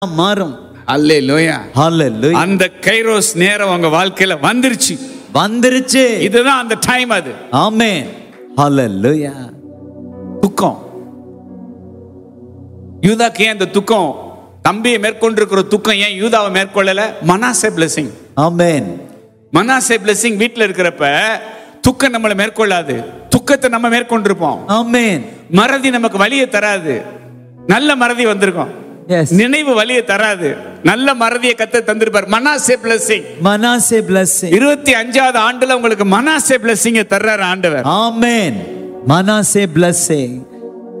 மாறும் அல்லேலூயா ஹalleluya அந்த கைரோஸ் நேரம் உங்க வாழ்க்கையில வந்துருச்சு வந்துருச்சு இதுதான் அந்த டைம் அது ஆமென் ஹalleluya துக்கம் யூதாக்கு ஏன் அந்த துக்கம் தம்பியை மேற்கொண்டிருக்கிற துக்கம் ஏன் யூதாவை மேற்கொள்ளல Manasseh blessing amen Manasseh blessing வீட்டில் இருக்கிறப்ப துக்கம் நம்மளை மேற்கொள்ளாது துக்கத்தை நம்ம மேற்கொண்டிருப்போம் ஆமென் மறதி நமக்கு வலியை தராது நல்ல மறதி வந்திருக்கும் எஸ் நினைவு வலியை தராது நல்ல மறதியை கத்த தந்திருப்பார் மனாசே பிளஸிங் மனாசே blessing இருபத்தி அஞ்சாவது ஆண்டுல உங்களுக்கு மனாசே பிளஸிங்க தர்றாரு ஆண்டவர் ஆமென் மனாசே blessing